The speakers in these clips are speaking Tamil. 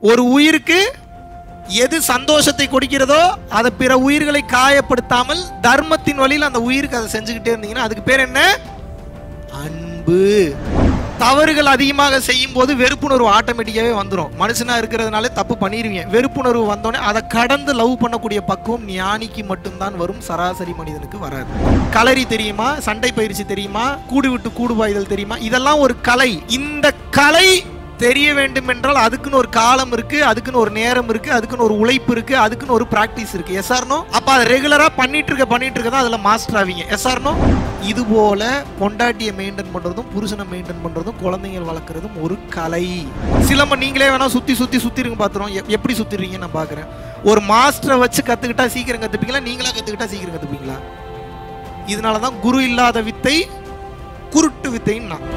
ஒரு உயிருக்கு எது சந்தோஷத்தை கொடுக்கிறதோ அதை பிற உயிர்களை காயப்படுத்தாமல் தர்மத்தின் வழியில் அந்த உயிருக்கு அதை செஞ்சுக்கிட்டே இருந்தீங்கன்னா அதுக்கு பேர் என்ன அன்பு தவறுகள் அதிகமாக செய்யும் போது வெறுப்புணர்வு ஆட்டோமேட்டிக்காவே வந்துடும் மனுஷனா இருக்கிறதுனால தப்பு பண்ணிடுவீங்க வெறுப்புணர்வு வந்தோடனே அதை கடந்து லவ் பண்ணக்கூடிய பக்குவம் ஞானிக்கு மட்டும்தான் வரும் சராசரி மனிதனுக்கு வராது களரி தெரியுமா சண்டை பயிற்சி தெரியுமா கூடு விட்டு கூடு பாய்தல் தெரியுமா இதெல்லாம் ஒரு கலை இந்த கலை தெரிய வேண்டும் என்றால் அதுக்குன்னு ஒரு காலம் இருக்கு அதுக்குன்னு ஒரு நேரம் இருக்கு அதுக்குன்னு ஒரு உழைப்பு இருக்கு அதுக்குன்னு ஒரு பிராக்டிஸ் இருக்கு எஸ்ஆர்னோ அப்ப அதை ரெகுலரா பண்ணிட்டு இருக்க பண்ணிட்டு இருக்க தான் அதுல மாஸ்டர் ஆவீங்க எஸ்ஆர்னோ இது போல பொண்டாட்டியை மெயின்டைன் பண்றதும் புருஷனை மெயின்டைன் பண்றதும் குழந்தைகள் வளர்க்குறதும் ஒரு கலை சிலம்ப நீங்களே வேணா சுத்தி சுத்தி சுத்திருங்க பாத்துறோம் எ- எப்படி சுத்திடுறீங்க நான் பாக்குறேன் ஒரு மாஸ்டரை வச்சு கத்துக்கிட்டா சீக்கிரம் கத்துப்பீங்களா நீங்களா கத்துக்கிட்டா சீக்கிரம் கத்துப்பீங்களா இதனாலதான் குரு இல்லாத வித்தை குருட்டு வித்தைன்னு நான்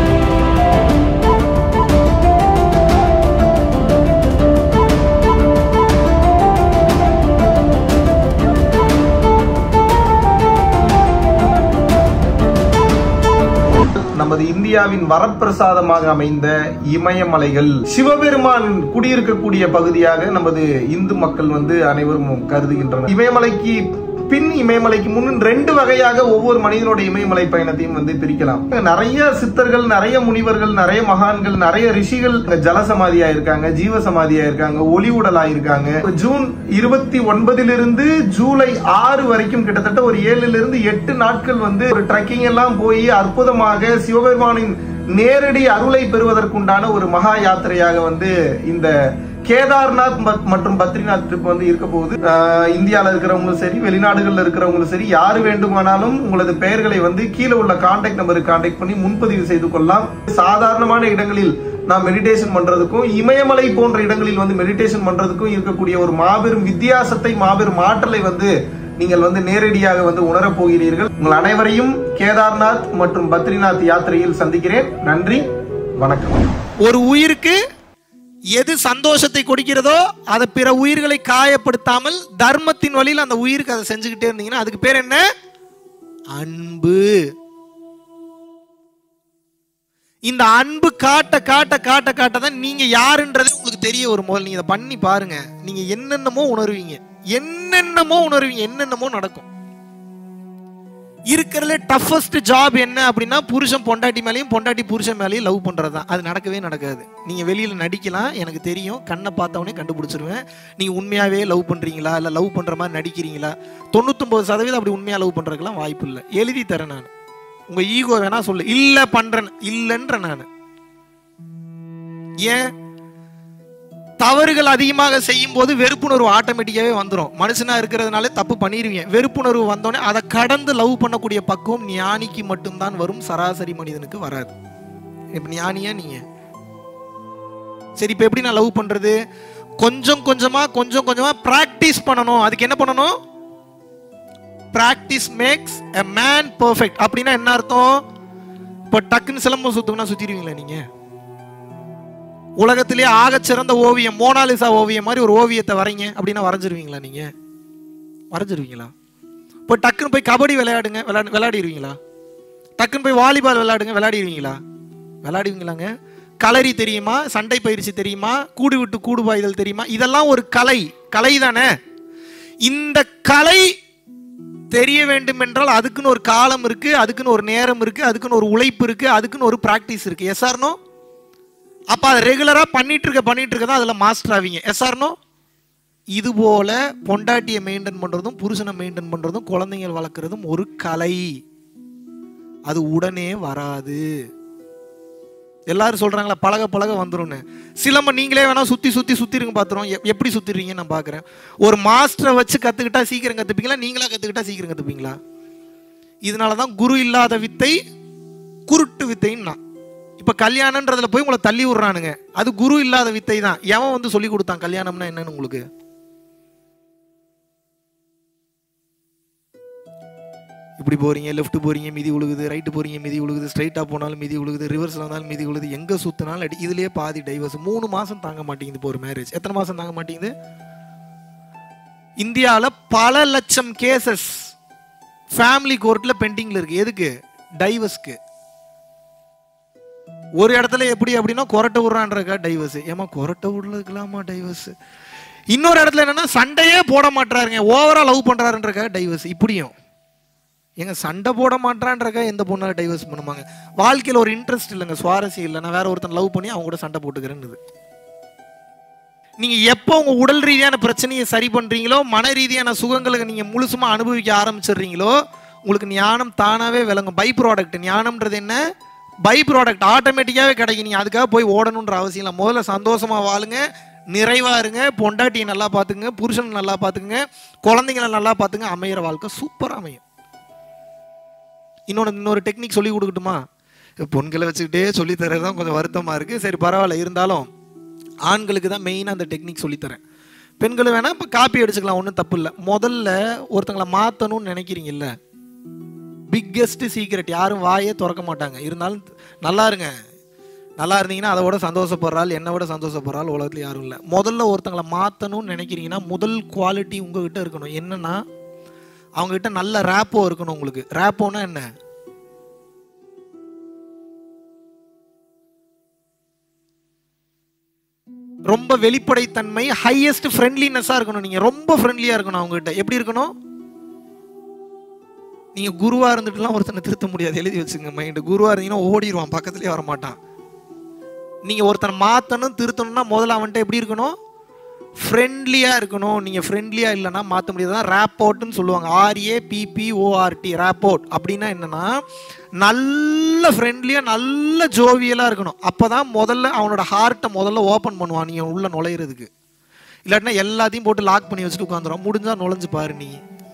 நமது இந்தியாவின் வரப்பிரசாதமாக அமைந்த இமயமலைகள் சிவபெருமான் குடியிருக்கக்கூடிய பகுதியாக நமது இந்து மக்கள் வந்து அனைவரும் கருதுகின்றனர் இமயமலைக்கு பின் இமயமலைக்கு முன் ரெண்டு வகையாக ஒவ்வொரு மனிதனுடைய இமயமலை பயணத்தையும் வந்து பிரிக்கலாம் நிறைய சித்தர்கள் நிறைய முனிவர்கள் நிறைய மகான்கள் நிறைய ரிஷிகள் இங்க ஜலசமாதியா இருக்காங்க ஜீவசமாதியா இருக்காங்க ஒளி உடலா இருக்காங்க ஜூன் இருபத்தி ஒன்பதிலிருந்து ஜூலை ஆறு வரைக்கும் கிட்டத்தட்ட ஒரு ஏழுல இருந்து எட்டு நாட்கள் வந்து ஒரு ட்ரெக்கிங் எல்லாம் போய் அற்புதமாக சிவபெருமானின் நேரடி அருளை பெறுவதற்குண்டான ஒரு மகா யாத்திரையாக வந்து இந்த கேதார்நாத் மத்- மற்றும் பத்ரிநாத் ட்ரிப் வந்து இருக்க போகுது ஆஹ் இந்தியால இருக்கிறவங்களும் சரி வெளிநாடுகள்ல இருக்கிறவங்களும் சரி யாரு வேண்டுமானாலும் உங்களது பெயர்களை வந்து கீழே உள்ள கான்டாக்ட் நம்பருக்கு கான்டாக்ட் பண்ணி முன்பதிவு செய்து கொள்ளலாம் சாதாரணமான இடங்களில் நாம் மெடிடேஷன் பண்றதுக்கும் இமயமலை போன்ற இடங்களில் வந்து மெடிடேஷன் பண்றதுக்கும் இருக்கக்கூடிய ஒரு மாபெரும் வித்தியாசத்தை மாபெரும் ஆற்றலை வந்து நீங்கள் வந்து நேரடியாக வந்து உணரப் போகிறீர்கள் உங்கள் அனைவரையும் கேதார்நாத் மற்றும் பத்ரிநாத் யாத்திரையில் சந்திக்கிறேன் நன்றி வணக்கம் ஒரு உயிருக்கு எது சந்தோஷத்தை கொடுக்கிறதோ அதை பிற உயிர்களை காயப்படுத்தாமல் தர்மத்தின் வழியில் அந்த உயிருக்கு அதை செஞ்சுக்கிட்டே இருந்தீங்கன்னா அதுக்கு பேர் என்ன அன்பு இந்த அன்பு காட்ட காட்ட காட்ட காட்ட தான் நீங்க யாருன்றது உங்களுக்கு தெரிய வரும் முதல்ல நீங்க இதை பண்ணி பாருங்க நீங்க என்னென்னமோ உணர்வீங்க என்னென்னமோ உணர்வீங்க என்னென்னமோ நடக்கும் இருக்கிறதுல டஃபஸ்ட் ஜாப் என்ன அப்படின்னா புருஷன் பொண்டாட்டி மேலேயும் பொண்டாட்டி புருஷன் மேலேயும் லவ் பண்ணுறது தான் அது நடக்கவே நடக்காது நீங்கள் வெளியில் நடிக்கலாம் எனக்கு தெரியும் கண்ணை பார்த்தவொடனே கண்டுபிடிச்சிருவேன் நீங்கள் உண்மையாகவே லவ் பண்ணுறீங்களா இல்லை லவ் பண்ணுற மாதிரி நடிக்கிறீங்களா தொண்ணூத்தொம்பது சதவீதம் அப்படி உண்மையாக லவ் பண்ணுறதுக்கெல்லாம் வாய்ப்பு இல்லை எழுதி தரேன் நான் உங்கள் ஈகோ வேணா சொல்லு இல்லை பண்ணுறேன் இல்லைன்ற நான் ஏன் தவறுகள் அதிகமாக செய்யும் போது வெறுப்புணர்வு ஆட்டோமேட்டிக்காவே வந்துடும் மனுஷனா இருக்கிறதுனால தப்பு பண்ணிடுவீங்க வெறுப்புணர்வு வந்தோடனே அதை கடந்து லவ் பண்ணக்கூடிய பக்குவம் ஞானிக்கு மட்டும்தான் வரும் சராசரி மனிதனுக்கு வராது இப்ப ஞானியா நீங்க சரி இப்ப எப்படி நான் லவ் பண்றது கொஞ்சம் கொஞ்சமா கொஞ்சம் கொஞ்சமா பிராக்டிஸ் பண்ணணும் அதுக்கு என்ன பண்ணணும் practice makes a man perfect அப்படின்னா என்ன அர்த்தம் இப்போ டக்குன்னு சிலம்பம் சுத்துனா சுத்திடுவீங்களா நீங்க உலகத்திலே ஆகச் சிறந்த ஓவியம் மோனாலிசா ஓவியம் மாதிரி ஒரு ஓவியத்தை வரைங்க அப்படின்னா வரைஞ்சிருவீங்களா நீங்க வரைஞ்சிருவீங்களா இப்போ டக்குன்னு போய் கபடி விளையாடுங்க விளையாடு விளையாடிடுவீங்களா டக்குன்னு போய் வாலிபால் விளையாடுங்க விளையாடிடுவீங்களா விளையாடுவீங்களாங்க களரி தெரியுமா சண்டை பயிற்சி தெரியுமா கூடு விட்டு கூடு பாய்தல் தெரியுமா இதெல்லாம் ஒரு கலை கலை தானே இந்த கலை தெரிய வேண்டும் என்றால் அதுக்குன்னு ஒரு காலம் இருக்கு அதுக்குன்னு ஒரு நேரம் இருக்கு அதுக்குன்னு ஒரு உழைப்பு இருக்கு அதுக்குன்னு ஒரு பிராக்டிஸ் இருக்கு எஸ்ஆர்னோ அப்ப அதை ரெகுலரா பண்ணிட்டு இருக்க பண்ணிட்டு இருக்க தான் அதுல மாஸ்டர் ஆவீங்க எஸ்ஆர்னோ இது போல பொண்டாட்டியை மெயின்டைன் பண்றதும் புருஷனை மெயின்டைன் பண்றதும் குழந்தைகள் வளர்க்குறதும் ஒரு கலை அது உடனே வராது எல்லாரும் சொல்றாங்களா பழக பழக வந்துரும்னு சிலம்ப நீங்களே வேணா சுத்தி சுத்தி சுத்திருங்க பாத்துறோம் எ- எப்படி சுத்திடுறீங்கன்னு நான் பாக்குறேன் ஒரு மாஸ்டரை வச்சு கத்துக்கிட்டா சீக்கிரம் கத்துப்பீங்களா நீங்களா கத்துக்கிட்டா சீக்கிரம் கத்துப்பீங்களா இதனாலதான் குரு இல்லாத வித்தை குருட்டு வித்தைன்னு நான் இப்ப கல்யாணம்ன்றதுல போய் உங்களை தள்ளி விடுறானுங்க அது குரு இல்லாத வித்தை தான் எவன் வந்து சொல்லி கொடுத்தான் கல்யாணம்னா என்னன்னு உங்களுக்கு இப்படி போறீங்க லெஃப்ட் போறீங்க மிதி உழுகுது ரைட்டு போறீங்க மிதி உழுகுது ஸ்ட்ரைட்டா போனாலும் மிதி உழுகுது ரிவர்ஸ்ல வந்தாலும் மிதி உழுகுது எங்க சுத்தினாலும் அடி இதுலயே பாதி டைவர்ஸ் மூணு மாசம் தாங்க மாட்டேங்குது இப்போ ஒரு மேரேஜ் எத்தனை மாசம் தாங்க மாட்டேங்குது இந்தியாவில் பல லட்சம் கேசஸ் ஃபேமிலி கோர்ட்ல பெண்டிங்ல இருக்கு எதுக்கு டைவர்ஸ்க்கு ஒரு இடத்துல எப்படி அப்படின்னா கொரட்டை விடுறான்றக்கா டைவர்ஸ் ஏமா கொரட்டை விடலுக்கலாமா டைவர்ஸ் இன்னொரு இடத்துல என்னன்னா சண்டையே போட மாட்டாருங்க ஓவரா லவ் பண்றாருன்றக்கா டைவர்ஸ் இப்படியும் ஏங்க சண்டை போட மாட்டான்றக்கா எந்த பொண்ணால டைவர்ஸ் பண்ணுவாங்க வாழ்க்கையில் ஒரு இன்ட்ரெஸ்ட் இல்லைங்க சுவாரஸ்யம் இல்லை நான் வேற ஒருத்தன் லவ் பண்ணி அவங்க கூட சண்டை போட்டுக்கிறேன்னு நீங்க எப்போ உங்க உடல் ரீதியான பிரச்சனையை சரி பண்றீங்களோ மன ரீதியான சுகங்களுக்கு நீங்க முழுசுமா அனுபவிக்க ஆரம்பிச்சிடுறீங்களோ உங்களுக்கு ஞானம் தானாவே விளங்கும் பை ப்ராடக்ட் ஞானம்ன்றது என்ன பை ப்ராடக்ட் ஆட்டோமேட்டிக்காவே கிடைக்கும் நீங்க அதுக்காக போய் ஓடணுன்ற அவசியம் இல்லை முதல்ல சந்தோஷமா வாழுங்க நிறைவா இருங்க பொண்டாட்டியை நல்லா பார்த்துங்க புருஷனை நல்லா பார்த்துக்குங்க குழந்தைங்களை நல்லா பார்த்துங்க அமையிற வாழ்க்கை சூப்பராக அமையும் இன்னொன்று இன்னொரு டெக்னிக் சொல்லி கொடுக்கட்டுமா பொண்களை வச்சுக்கிட்டே சொல்லி தர்றது தான் கொஞ்சம் வருத்தமாக இருக்குது சரி பரவாயில்ல இருந்தாலும் ஆண்களுக்கு தான் மெயினாக அந்த டெக்னிக் சொல்லித்தரேன் பெண்கள் வேணால் இப்போ காப்பி அடிச்சுக்கலாம் ஒன்றும் தப்பு இல்லை முதல்ல ஒருத்தங்களை மாற்றணும்னு நினைக்கிறீங்கல்ல பிக்கெஸ்ட் சீக்ரெட் யாரும் வாயே திறக்க மாட்டாங்க இருந்தாலும் நல்லா இருங்க நல்லா இருந்தீங்கன்னா அதை விட சந்தோஷப்படுறாள் என்னை விட சந்தோஷப்படுறாள் உலகத்தில் யாரும் இல்லை முதல்ல ஒருத்தங்களை மாற்றணும்னு நினைக்கிறீங்கன்னா முதல் குவாலிட்டி உங்ககிட்ட இருக்கணும் என்னன்னா அவங்ககிட்ட நல்ல ரேப்போ இருக்கணும் உங்களுக்கு ரேப்போனா என்ன ரொம்ப வெளிப்படைத்தன்மை ஹையஸ்ட் ஃப்ரெண்ட்லினஸ்ஸாக இருக்கணும் நீங்கள் ரொம்ப ஃப்ரெண்ட்லியாக இருக்கணும் அவங்ககிட்ட எப்படி இருக்கணும் நீங்கள் குருவாக இருந்துட்டுலாம் ஒருத்தனை திருத்த முடியாது எழுதி வச்சுங்க மைண்டு குருவாக இருந்தீங்கன்னா ஓடிடுவான் பக்கத்துலேயே வர மாட்டான் நீங்கள் ஒருத்தனை மாற்றணும் திருத்தணும்னா முதல்ல அவன்கிட்ட எப்படி இருக்கணும் ஃப்ரெண்ட்லியாக இருக்கணும் நீங்கள் ஃப்ரெண்ட்லியாக இல்லைன்னா மாற்ற முடியாது ரேப்போர்ட்னு சொல்லுவாங்க ஆர்ஏ பிபிஓஆர்டி ரேப்போர்ட் அப்படின்னா என்னன்னா நல்ல ஃப்ரெண்ட்லியாக நல்ல ஜோவியலாக இருக்கணும் அப்போ தான் முதல்ல அவனோட ஹார்ட்டை முதல்ல ஓப்பன் பண்ணுவான் நீங்கள் உள்ளே நுழையிறதுக்கு இல்லாட்டினா எல்லாத்தையும் போட்டு லாக் பண்ணி வச்சுட்டு உட்காந்துரும் முடிஞ்சா நுழைஞ்சு பாரு நீ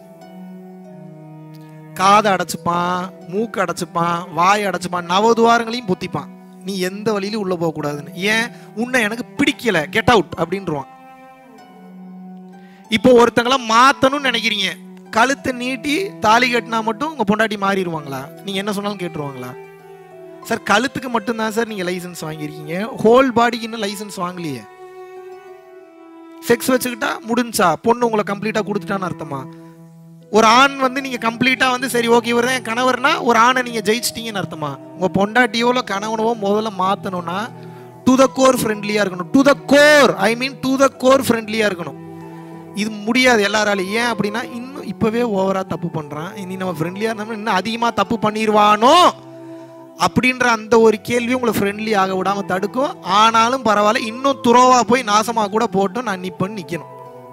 காதை அடைச்சுப்பான் மூக்கு அடைச்சுப்பான் வாய் அடைச்சுப்பான் நவதுவாரங்களையும் புத்திப்பான் நீ எந்த வழியிலும் உள்ள போக கூடாதுன்னு ஏன் உன்னை எனக்கு பிடிக்கல கெட் அவுட் அப்படின்றான் இப்போ ஒருத்தங்கள மாத்தணும்னு நினைக்கிறீங்க கழுத்தை நீட்டி தாலி கட்டினா மட்டும் உங்க பொண்டாட்டி மாறிடுவாங்களா நீங்க என்ன சொன்னாலும் கேட்டுருவாங்களா சார் கழுத்துக்கு மட்டும்தான் சார் நீங்க லைசன்ஸ் வாங்கியிருக்கீங்க ஹோல் பாடிக்கு இன்னும் லைசன்ஸ் வாங்கலையே செக்ஸ் வச்சுக்கிட்டா முடிஞ்சா பொண்ணு உங்களை கம்ப்ளீட்டா கொடுத்துட்டான்னு அர்த்தமா ஒரு ஆண் வந்து நீங்க கம்ப்ளீட்டா வந்து சரி ஓகே இவர் தான் என் கணவர்னா ஒரு ஆணை நீங்க ஜெயிச்சிட்டீங்கன்னு அர்த்தமா உங்க பொண்டாட்டியோ இல்ல கணவனவோ முதல்ல மாத்தணும்னா டு த கோர் ஃப்ரெண்ட்லியா இருக்கணும் to the core I mean to the core ஃப்ரெண்ட்லியா இருக்கணும் இது முடியாது எல்லாராலையும் ஏன் அப்படின்னா இன்னும் இப்பவே ஓவரா தப்பு பண்றான் இனி நம்ம ஃப்ரெண்ட்லியா இருந்தோம்னா இன்னும் அதிகமா தப்பு பண்ணிடுவானோ அப்படின்ற அந்த ஒரு கேள்வி உங்களை ஃப்ரெண்ட்லி ஆக விடாம தடுக்கும் ஆனாலும் பரவாயில்ல இன்னும் துறவா போய் நாசமா கூட போட்டும் நான் நிப்பன்னு நிக்கணும்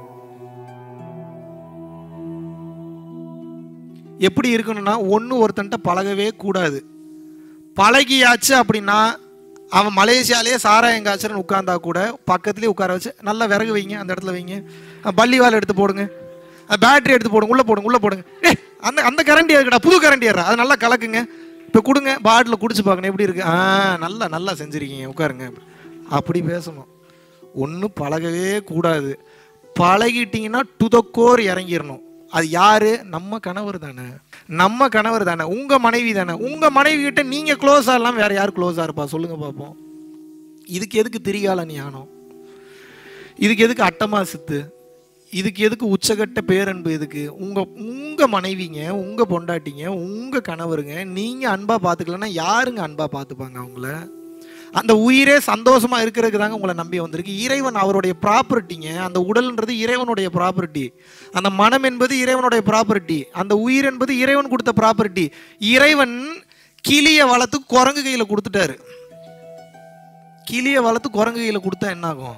எப்படி இருக்கணும்னா ஒன்று ஒருத்தன்ட்ட பழகவே கூடாது பழகியாச்சு அப்படின்னா அவன் மலேசியாலே சாராயம் காய்ச்சல்னு உட்கார்ந்தா கூட பக்கத்துலேயே உட்கார வச்சு நல்லா விறகு வைங்க அந்த இடத்துல வைங்க அஹ் பள்ளி வால் எடுத்து போடுங்க பேட்டரி எடுத்து போடுங்க உள்ளே போடுங்க உள்ளே போடுங்க ஏ அந்த அந்த கரண்டி இருக்குடா புது கரண்டி ஏறா அது நல்லா கலக்குங்க இப்போ கொடுங்க பாட்டில் குடிச்சு பார்க்கணும் எப்படி இருக்கு ஆ நல்லா நல்லா செஞ்சுருக்கீங்க உட்காருங்க அப்படி பேசணும் ஒன்றும் பழகவே கூடாது பழகிட்டீங்கன்னா டு த கோர் இறங்கிடணும் அது யாரு நம்ம கணவர் தானே நம்ம கணவர் தானே உங்க மனைவி தானே உங்க மனைவி கிட்ட நீங்க க்ளோஸா இல்லாம வேற யார் க்ளோஸா இருப்பா சொல்லுங்க பார்ப்போம் இதுக்கு எதுக்கு திரிகால ஞானம் இதுக்கு எதுக்கு அட்டமா சித்து இதுக்கு எதுக்கு உச்சகட்ட பேரன்பு எதுக்கு உங்க உங்க மனைவிங்க உங்க பொண்டாட்டிங்க உங்க கணவருங்க நீங்க அன்பா பாத்துக்கலன்னா யாருங்க அன்பா பார்த்துப்பாங்க அவங்கள அந்த உயிரே சந்தோஷமா இருக்கிறதுக்கு தாங்க உங்களை நம்பி வந்திருக்கு இறைவன் அவருடைய ப்ராப்பர்ட்டிங்க அந்த உடல்ன்றது இறைவனுடைய ப்ராப்பர்ட்டி அந்த மனம் என்பது இறைவனுடைய ப்ராப்பர்ட்டி அந்த உயிர் என்பது இறைவன் கொடுத்த ப்ராப்பர்ட்டி இறைவன் கிளிய வளர்த்து குரங்கு கையில கொடுத்துட்டாரு கிளிய வளர்த்து குரங்கு கையில கொடுத்தா என்ன ஆகும்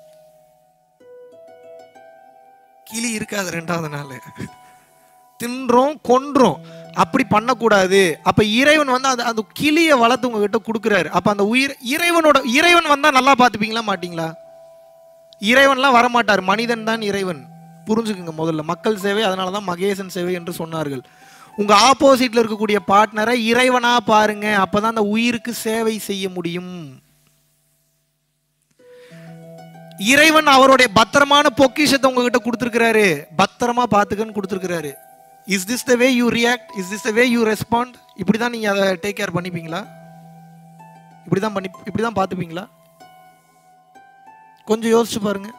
கிளி இருக்காது ரெண்டாவது நாள் தின்றோம் கொன்றோம் அப்படி பண்ணக்கூடாது அப்ப இறைவன் வந்து அந்த அந்த கிளியை வளர்த்து உங்ககிட்ட கொடுக்குறாரு அப்ப அந்த உயிர் இறைவனோட இறைவன் வந்தா நல்லா பார்த்துப்பீங்களா மாட்டீங்களா இறைவன்லாம் வரமாட்டார் மனிதன் தான் இறைவன் புரிஞ்சுக்குங்க முதல்ல மக்கள் சேவை அதனால தான் மகேசன் சேவை என்று சொன்னார்கள் உங்க ஆப்போசிட்ல இருக்கக்கூடிய பார்ட்னரை இறைவனா பாருங்க அப்பதான் அந்த உயிருக்கு சேவை செய்ய முடியும் இறைவன் அவருடைய பத்திரமான பொக்கிஷத்தை உங்ககிட்ட கொடுத்துருக்கிறாரு பத்திரமா பார்த்துக்கன்னு கொடுத்துருக்கிறாரு is this the way you react is this the way you respond இப்படி தான் நீங்கள் அதை டேக் கேர் பண்ணிப்பீங்களா இப்படி தான் பண்ணி இப்படி தான் பார்த்துப்பீங்களா கொஞ்சம் யோசிச்சு பாருங்க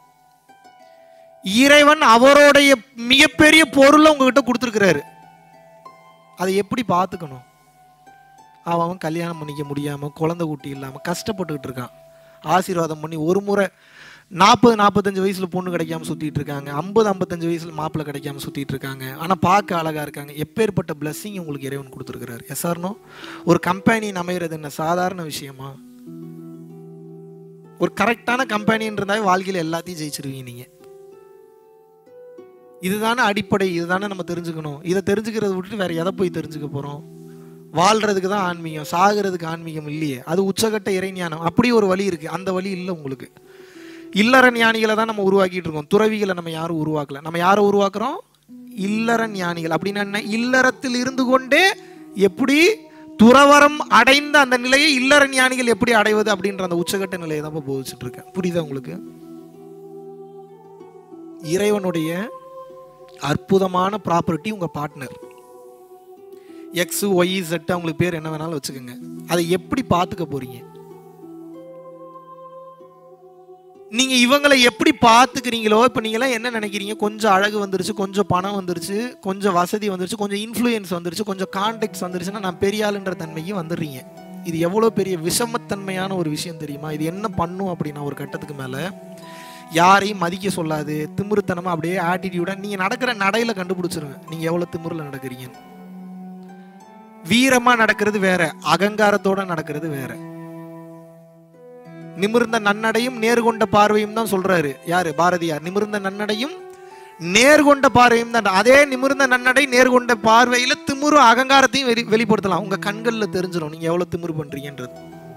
இறைவன் அவருடைய மிகப்பெரிய பொருளை உங்ககிட்ட கொடுத்துருக்கிறாரு அதை எப்படி பார்த்துக்கணும் அவன் அவன் கல்யாணம் பண்ணிக்க முடியாமல் குழந்தை குட்டி இல்லாமல் கஷ்டப்பட்டுக்கிட்டு இருக்கான் ஆசீர்வாதம் பண்ணி ஒரு முறை நாற்பது நாற்பத்தஞ்சு வயசில் பொண்ணு கிடைக்காம சுற்றிட்டு இருக்காங்க ஐம்பது ஐம்பத்தஞ்சு வயசில் மாப்பிள்ளை கிடைக்காம சுற்றிட்டு இருக்காங்க ஆனால் பார்க்க அழகாக இருக்காங்க எப்பேற்பட்ட blessing உங்களுக்கு இறைவன் கொடுத்துருக்கிறார் எஸ்ஆர்னோ ஒரு கம்பெனி அமைகிறது என்ன சாதாரண விஷயமா ஒரு கரெக்டான கம்பெனின்னு இருந்தாவே வாழ்க்கையில் எல்லாத்தையும் ஜெயிச்சிருவீங்க நீங்கள் இதுதானே அடிப்படை இதுதானே நம்ம தெரிஞ்சுக்கணும் இதை தெரிஞ்சுக்கிறத விட்டுட்டு வேற எதை போய் தெரிஞ்சுக்க போகிறோம் வாழ்றதுக்கு தான் ஆன்மீகம் சாகிறதுக்கு ஆன்மீகம் இல்லையே அது உச்சகட்ட இறைஞானம் அப்படி ஒரு வழி இருக்குது அந்த வழி இல்லை உங்களுக்கு இல்லற ஞானிகளை தான் நம்ம உருவாக்கிட்டு இருக்கோம் துறவிகளை நம்ம யாரும் உருவாக்கல நம்ம யாரை உருவாக்குறோம் இல்லற ஞானிகள் அப்படின்னா என்ன இல்லறத்தில் இருந்து கொண்டே எப்படி துறவரம் அடைந்த அந்த நிலையை இல்லற ஞானிகள் எப்படி அடைவது அப்படின்ற அந்த உச்சகட்ட நிலையை தான் இப்போ போதிச்சுட்டு இருக்கேன் புரியுதா உங்களுக்கு இறைவனுடைய அற்புதமான ப்ராப்பர்ட்டி உங்க பார்ட்னர் எக்ஸ் ஒய் செட் அவங்களுக்கு பேர் என்ன வேணாலும் வச்சுக்கோங்க அதை எப்படி பார்த்துக்க போறீங்க நீங்க இவங்களை எப்படி பார்த்துக்கிறீங்களோ இப்போ நீங்களாம் என்ன நினைக்கிறீங்க கொஞ்சம் அழகு வந்துருச்சு கொஞ்சம் பணம் வந்துருச்சு கொஞ்சம் வசதி வந்துருச்சு கொஞ்சம் இன்ஃப்ளூயன்ஸ் வந்துருச்சு கொஞ்சம் கான்டெக்ட்ஸ் வந்துருச்சுன்னா நான் பெரிய ஆளுன்ற தன்மைக்கு வந்துடுறீங்க இது எவ்வளோ பெரிய விஷமத்தன்மையான ஒரு விஷயம் தெரியுமா இது என்ன பண்ணும் அப்படின்னா ஒரு கட்டத்துக்கு மேலே யாரையும் மதிக்க சொல்லாது திமிருத்தனமா அப்படியே ஆட்டிடியூடா நீங்க நடக்கிற நடையில கண்டுபிடிச்சிருங்க நீங்க எவ்வளவு திமிருல நடக்கிறீங்க வீரமா நடக்கிறது வேற அகங்காரத்தோட நடக்கிறது வேற நிமிர்ந்த நன்னடையும் நேர்கொண்ட பார்வையும் தான் சொல்றாரு யாரு பாரதியார் நிமிர்ந்த நன்னடையும் நேர்கொண்ட பார்வையும் தான் அதே நிமிர்ந்த நன்னடை நேர்கொண்ட பார்வையில திமிரு அகங்காரத்தையும் வெளி வெளிப்படுத்தலாம் உங்க கண்கள்ல தெரிஞ்சிடும் நீங்க எவ்வளவு திமிரு பண்றீங்கன்றது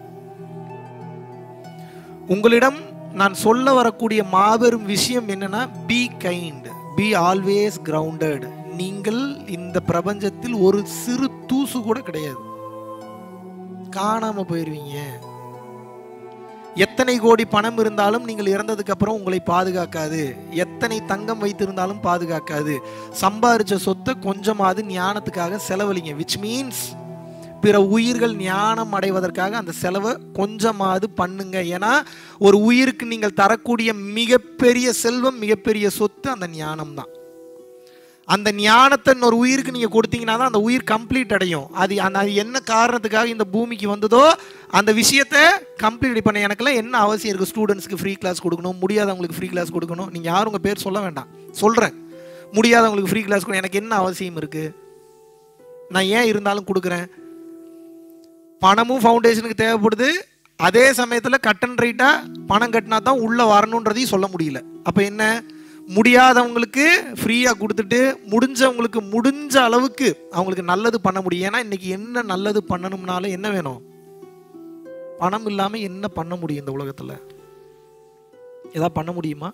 உங்களிடம் நான் சொல்ல வரக்கூடிய மாபெரும் விஷயம் என்னன்னா be kind be always grounded நீங்கள் இந்த பிரபஞ்சத்தில் ஒரு சிறு தூசு கூட கிடையாது காணாம போயிருவீங்க எத்தனை கோடி பணம் இருந்தாலும் நீங்கள் இறந்ததுக்கு அப்புறம் உங்களை பாதுகாக்காது எத்தனை தங்கம் வைத்திருந்தாலும் பாதுகாக்காது சம்பாரிச்ச சொத்தை கொஞ்சமாவது ஞானத்துக்காக செலவழிங்க விச் மீன்ஸ் பிற உயிர்கள் ஞானம் அடைவதற்காக அந்த செலவை கொஞ்சமாவது பண்ணுங்க ஏன்னா ஒரு உயிருக்கு நீங்கள் தரக்கூடிய மிகப்பெரிய செல்வம் மிகப்பெரிய சொத்து அந்த ஞானம் தான் அந்த ஞானத்தை ஒரு உயிருக்கு நீங்க கொடுத்தீங்கன்னா தான் அந்த உயிர் கம்ப்ளீட் அடையும் அது அந்த அது என்ன காரணத்துக்காக இந்த பூமிக்கு வந்ததோ அந்த விஷயத்த கம்ப்ளீட் பண்ண எனக்கெல்லாம் என்ன அவசியம் இருக்கு ஸ்டூடெண்ட்ஸ்க்கு ஃப்ரீ கிளாஸ் கொடுக்கணும் முடியாதவங்களுக்கு ஃப்ரீ கிளாஸ் கொடுக்கணும் நீங்க யாரும் உங்க பேர் சொல்ல வேண்டாம் சொல்றேன் முடியாதவங்களுக்கு ஃப்ரீ கிளாஸ் கொடுக்கணும் எனக்கு என்ன அவசியம் இருக்கு நான் ஏன் இருந்தாலும் கொடுக்குறேன் பணமும் ஃபவுண்டேஷனுக்கு தேவைப்படுது அதே சமயத்தில் கட் அண்ட் ரைட்டாக பணம் கட்டினா தான் உள்ளே வரணுன்றதையும் சொல்ல முடியல அப்போ என்ன முடியாதவங்களுக்கு ஃப்ரீயாக கொடுத்துட்டு முடிஞ்சவங்களுக்கு முடிஞ்ச அளவுக்கு அவங்களுக்கு நல்லது பண்ண முடியும் ஏன்னா இன்னைக்கு என்ன நல்லது பண்ணணும்னாலும் என்ன வேணும் பணம் இல்லாமல் என்ன பண்ண முடியும் இந்த உலகத்தில் ஏதாவது பண்ண முடியுமா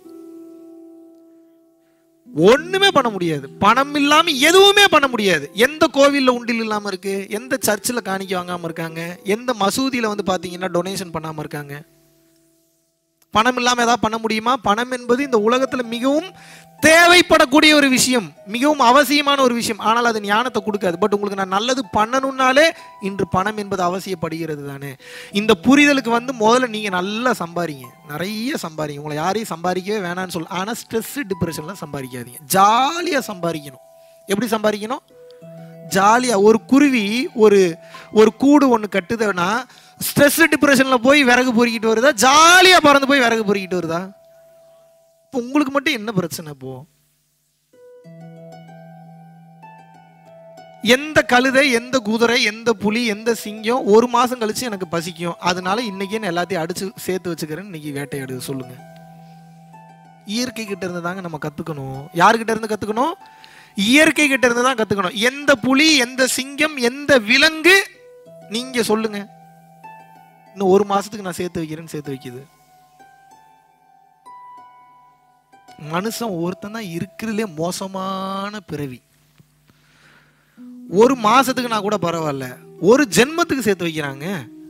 ஒண்ணுமே பண்ண முடியாது பணம் இல்லாம எதுவுமே பண்ண முடியாது எந்த கோவில்ல உண்டில் இல்லாம இருக்கு எந்த சர்ச்சில் காணிக்க வாங்காம இருக்காங்க எந்த மசூதியில வந்து பாத்தீங்கன்னா டொனேஷன் பண்ணாம இருக்காங்க பணம் இல்லாம ஏதாவது பண்ண முடியுமா பணம் என்பது இந்த உலகத்துல மிகவும் தேவைப்படக்கூடிய ஒரு விஷயம் மிகவும் அவசியமான ஒரு விஷயம் ஆனால் அது ஞானத்தை கொடுக்காது பட் உங்களுக்கு நான் நல்லது பண்ணணும்னாலே இன்று பணம் என்பது அவசியப்படுகிறது தானே இந்த புரிதலுக்கு வந்து முதல்ல நீங்க நல்லா சம்பாரிங்க நிறைய சம்பாரிங்க உங்களை யாரையும் சம்பாதிக்கவே வேணாம்னு சொல்ல ஆனால் ஸ்ட்ரெஸ் டிப்ரெஷன்லாம் சம்பாதிக்காதீங்க ஜாலியாக சம்பாதிக்கணும் எப்படி சம்பாதிக்கணும் ஜாலியாக ஒரு குருவி ஒரு ஒரு கூடு ஒன்று கட்டுதுன்னா ஸ்ட்ரெஸ் டிப்ரெஷனில் போய் விறகு பொறுக்கிட்டு வருதா ஜாலியாக பறந்து போய் விறகு பொறுக்கிட்டு வருதா இப்போ உங்களுக்கு மட்டும் என்ன பிரச்சனை இப்போ எந்த கழுதை எந்த குதிரை எந்த புலி எந்த சிங்கம் ஒரு மாசம் கழிச்சு எனக்கு பசிக்கும் அதனால இன்னைக்கே நான் எல்லாத்தையும் அடிச்சு சேர்த்து வச்சுக்கிறேன்னு இன்னைக்கு வேட்டையாடுது சொல்லுங்க இயற்கை கிட்ட இருந்து தாங்க நம்ம கத்துக்கணும் யாருக்கிட்ட இருந்து கத்துக்கணும் இயற்கை கிட்ட இருந்து தான் கத்துக்கணும் எந்த புலி எந்த சிங்கம் எந்த விலங்கு நீங்க சொல்லுங்க இன்னும் ஒரு மாசத்துக்கு நான் சேர்த்து வைக்கிறேன்னு சேர்த்து வைக்குது மனுஷன் ஒருத்தன் தான் இருக்கிறதுலே மோசமான பிறவி ஒரு மாசத்துக்கு நான் கூட பரவாயில்ல ஒரு ஜென்மத்துக்கு சேர்த்து வைக்கிறாங்க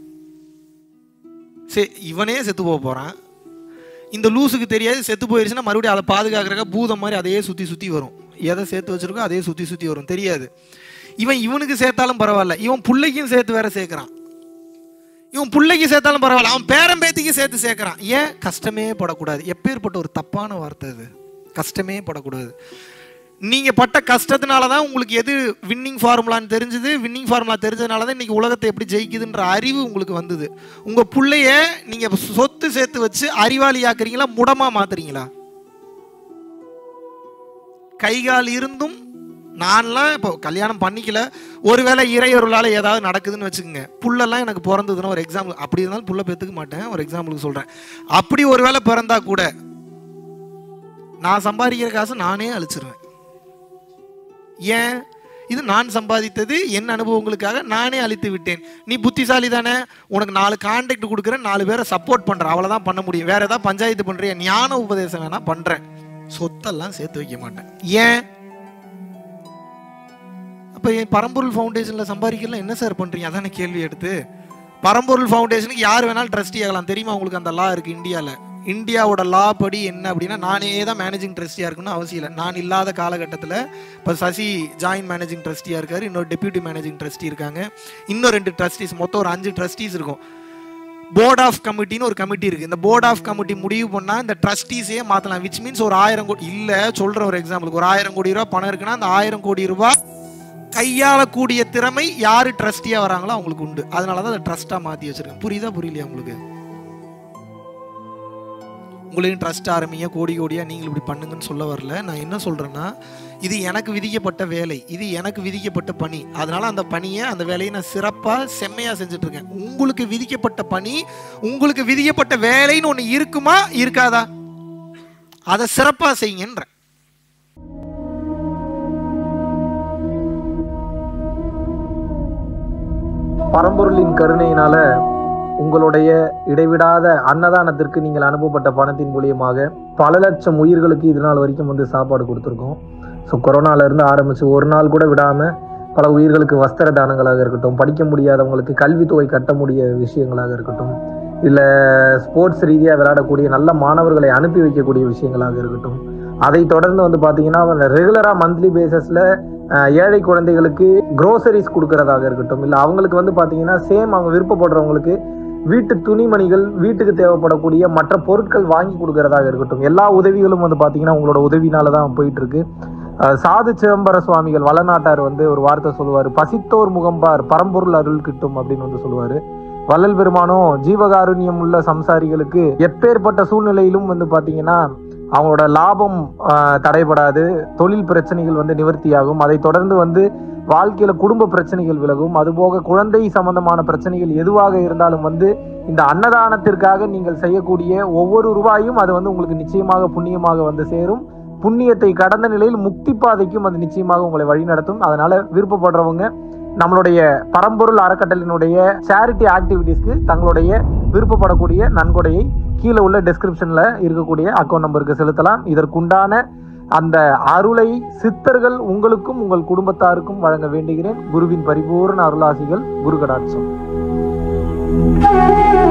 சரி இவனே செத்து போக போறான் இந்த லூசுக்கு தெரியாது செத்து போயிருச்சுன்னா மறுபடியும் அதை பாதுகாக்கிறக்க பூதம் மாதிரி அதையே சுத்தி சுத்தி வரும் எதை சேர்த்து வச்சிருக்கோ அதே சுத்தி சுத்தி வரும் தெரியாது இவன் இவனுக்கு சேர்த்தாலும் பரவாயில்ல இவன் பிள்ளைக்கும் சேர்த்து வேற சேர்க்கிறான் இவன் பிள்ளைக்கு சேர்த்தாலும் பரவாயில்ல அவன் பேரன் பேத்திக்கு சேர்த்து சேர்க்கிறான் ஏன் கஷ்டமே படக்கூடாது எப்பேற்பட்ட ஒரு தப்பான வார்த்தை அது கஷ்டமே படக்கூடாது நீங்க பட்ட கஷ்டத்தினால தான் உங்களுக்கு எது வின்னிங் ஃபார்முலான்னு தெரிஞ்சது வின்னிங் ஃபார்முலா தெரிஞ்சதுனால தான் இன்னைக்கு உலகத்தை எப்படி ஜெயிக்குதுன்ற அறிவு உங்களுக்கு வந்தது உங்க புள்ளைய நீங்க சொத்து சேர்த்து வச்சு அறிவாளி ஆக்குறீங்களா முடமா மாத்துறீங்களா கைகால் இருந்தும் நான்லாம் இப்போ கல்யாணம் பண்ணிக்கல ஒருவேளை இறையொருளால் ஏதாவது நடக்குதுன்னு வச்சுக்கோங்க புல்லெல்லாம் எனக்கு பிறந்ததுன்னா ஒரு எக்ஸாம்பிள் அப்படி இருந்தாலும் புள்ள பெற்றுக்க மாட்டேன் ஒரு எக்ஸாம்பிளுக்கு சொல்கிறேன் அப்படி ஒருவேளை பிறந்தா கூட நான் சம்பாதிக்கிற காசு நானே அழிச்சிருவேன் ஏன் இது நான் சம்பாதித்தது என் அனுபவங்களுக்காக நானே அழித்து விட்டேன் நீ புத்திசாலி தானே உனக்கு நாலு கான்டாக்ட் கொடுக்குறேன் நாலு பேரை சப்போர்ட் பண்ணுறேன் அவ்வளோதான் பண்ண முடியும் வேற ஏதாவது பஞ்சாயத்து பண்ணுறிய ஞான உபதேசம் வேணா பண்ணுறேன் சொத்தெல்லாம் சேர்த்து வைக்க மாட்டேன் ஏன் அப்போ என் பரம்பொருள் ஃபவுண்டேஷனில் சம்பாதிக்கலாம் என்ன சார் பண்ணுறீங்க அதானே கேள்வி எடுத்து பரம்பொருள் ஃபவுண்டேஷனுக்கு யார் வேணாலும் ட்ரஸ்டி ஆகலாம் தெரியுமா உங்களுக்கு அந்த லா இருக்குது இந்தியாவில் இந்தியாவோட லா படி என்ன அப்படின்னா நானே தான் மேனேஜிங் ட்ரஸ்டியாக இருக்கணும்னு அவசியம் இல்லை நான் இல்லாத காலகட்டத்தில் இப்போ சசி ஜாயின்ட் மேனேஜிங் ட்ரஸ்டியாக இருக்கார் இன்னொரு டெப்யூட்டி மேனேஜிங் ட்ரஸ்டி இருக்காங்க இன்னும் ரெண்டு ட்ரஸ்டிஸ் மொத்தம் ஒரு அஞ்சு ட்ரஸ்டிஸ் இருக்கும் போர்ட் ஆஃப் கமிட்டின்னு ஒரு கமிட்டி இருக்குது இந்த போர்ட் ஆஃப் கமிட்டி முடிவு பண்ணால் இந்த ட்ரஸ்டீஸே மாற்றலாம் விச் மீன்ஸ் ஒரு ஆயிரம் கோடி இல்லை சொல்கிற ஒரு எக்ஸாம்பிளுக்கு ஒரு ஆயிரம் கோடி ரூபா பணம் இருக்குன்னா அந்த ஆயிரம் கோடி ரூபாய் கையாளக்கூடிய திறமை யார் ட்ரஸ்டியாக வராங்களோ அவங்களுக்கு உண்டு அதனால தான் அதை ட்ரஸ்ட்டாக மாற்றி வச்சிருக்கேன் புரியுதா புரியலையா உங்களுக்கு உங்களையும் ட்ரஸ்ட் ஆரம்பிங்க கோடி கோடியாக நீங்கள் இப்படி பண்ணுங்கன்னு சொல்ல வரல நான் என்ன சொல்கிறேன்னா இது எனக்கு விதிக்கப்பட்ட வேலை இது எனக்கு விதிக்கப்பட்ட பணி அதனால அந்த பணியை அந்த வேலையை நான் சிறப்பாக செம்மையாக செஞ்சுட்டு இருக்கேன் உங்களுக்கு விதிக்கப்பட்ட பணி உங்களுக்கு விதிக்கப்பட்ட வேலைன்னு ஒன்று இருக்குமா இருக்காதா அதை சிறப்பாக செய்யுங்கன்ற பரம்பொருளின் கருணையினால உங்களுடைய இடைவிடாத அன்னதானத்திற்கு நீங்கள் அனுப்பப்பட்ட பணத்தின் மூலியமாக பல லட்சம் உயிர்களுக்கு இது நாள் வரைக்கும் வந்து சாப்பாடு கொடுத்துருக்கோம் ஸோ கொரோனால இருந்து ஆரம்பிச்சு ஒரு நாள் கூட விடாம பல உயிர்களுக்கு வஸ்திர தானங்களாக இருக்கட்டும் படிக்க முடியாதவங்களுக்கு கல்வித்தொகை கட்ட முடிய விஷயங்களாக இருக்கட்டும் இல்லை ஸ்போர்ட்ஸ் ரீதியாக விளையாடக்கூடிய நல்ல மாணவர்களை அனுப்பி வைக்கக்கூடிய விஷயங்களாக இருக்கட்டும் அதை தொடர்ந்து வந்து பார்த்தீங்கன்னா ரெகுலராக மந்த்லி பேசிஸில் ஏழை குழந்தைகளுக்கு க்ரோசரிஸ் கொடுக்கறதாக இருக்கட்டும் இல்லை அவங்களுக்கு வந்து பார்த்தீங்கன்னா சேம் அவங்க விருப்பப்படுறவங்களுக்கு வீட்டு துணிமணிகள் வீட்டுக்கு தேவைப்படக்கூடிய மற்ற பொருட்கள் வாங்கி கொடுக்கறதாக இருக்கட்டும் எல்லா உதவிகளும் வந்து பார்த்தீங்கன்னா உங்களோட உதவினால தான் போயிட்டு இருக்கு அஹ் சாது சிதம்பர சுவாமிகள் வளநாட்டார் வந்து ஒரு வார்த்தை சொல்லுவார் பசித்தோர் முகம்பார் பரம்பொருள் அருள் கிட்டும் அப்படின்னு வந்து சொல்லுவார் வள்ளல் பெருமானும் ஜீவகாருண்யம் உள்ள சம்சாரிகளுக்கு எப்பேற்பட்ட சூழ்நிலையிலும் வந்து பார்த்தீங்கன்னா அவங்களோட லாபம் ஆஹ், தடைபடாது தொழில் பிரச்சனைகள் வந்து நிவர்த்தியாகும் அதை தொடர்ந்து வந்து வாழ்க்கையில குடும்ப பிரச்சனைகள் விலகும் அதுபோக குழந்தை சம்பந்தமான பிரச்சனைகள் எதுவாக இருந்தாலும் வந்து இந்த அன்னதானத்திற்காக நீங்கள் செய்யக்கூடிய ஒவ்வொரு ரூபாயும் அது வந்து உங்களுக்கு நிச்சயமாக புண்ணியமாக வந்து சேரும் புண்ணியத்தை கடந்த நிலையில் முக்தி பாதைக்கும் அது நிச்சயமாக உங்களை வழிநடத்தும் அதனால விருப்பப்படுறவங்க நம்மளுடைய பரம்பொருள் அறக்கட்டளினுடைய சேரிட்டி ஆக்டிவிட்டீஸ்க்கு தங்களுடைய விருப்பப்படக்கூடிய நன்கொடையை கீழே உள்ள டெஸ்கிரிப்ஷன்ல இருக்கக்கூடிய அக்கௌண்ட் நம்பருக்கு செலுத்தலாம் இதற்குண்டான அந்த அருளை சித்தர்கள் உங்களுக்கும் உங்கள் குடும்பத்தாருக்கும் வழங்க வேண்டுகிறேன் குருவின் பரிபூர்ண அருளாசிகள் குரு கடாட்சம்